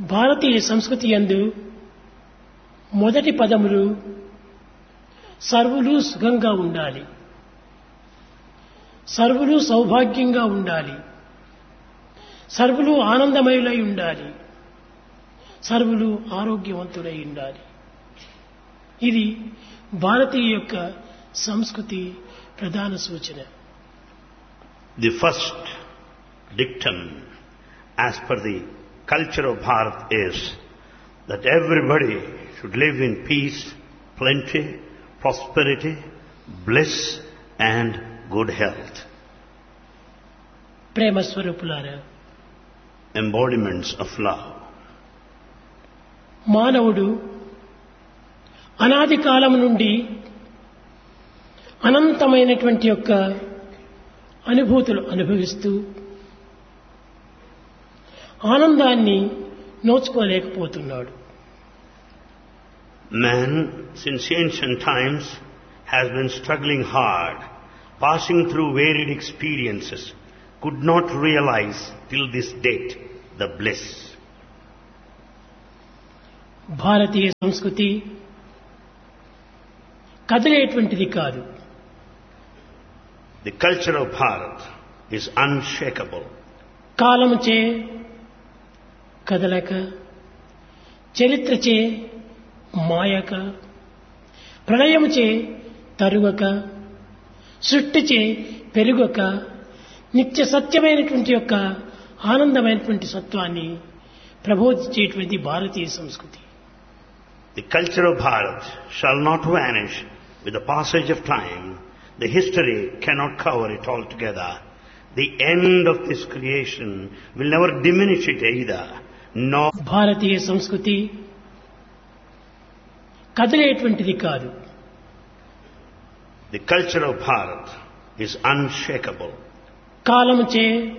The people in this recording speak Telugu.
భారతీయ సంస్కృతి యందు మొదటి పదములు సర్వులు సుఖంగా ఉండాలి సర్వులు సౌభాగ్యంగా ఉండాలి సర్వులు ఆనందమయులై ఉండాలి సర్వులు ఆరోగ్యవంతులై ఉండాలి ఇది భారతీయ యొక్క సంస్కృతి ప్రధాన సూచన The first dictum as per the culture of Bharat is that everybody should live in peace, plenty, prosperity, bliss and good health. ప్రేమ స్వరూపులారా Embodiments of love. మానవుడు అనాది కాలం నుండి అనంతమైనటువంటి యొక్క అనుభూతులు అనుభవిస్తూ ఆనందాన్ని నోచుకోలేకపోతున్నాడు Man, since ancient times, has been struggling hard, passing through varied experiences, could not realize till this date the bliss. భారతీయ సంస్కృతి కదిలేటువంటిది కాదు The culture of Bharat is unshakable. కాలముచే కదలక చరిత్రచే మాయక ప్రళయముచే తరుగక సృష్టిచే పెరుగక నిత్య సత్యమైనటువంటి యొక్క ఆనందమైనటువంటి సత్వాన్ని ప్రబోధించేటువంటి భారతీయ సంస్కృతి The culture of Bharat shall not vanish with the passage of time. The history cannot cover it altogether. The end of this creation will never diminish it either, nor భారతీయ సంస్కృతి కదిలేటువంటిది కాదు the culture of Bharat is unshakable. కాలముచే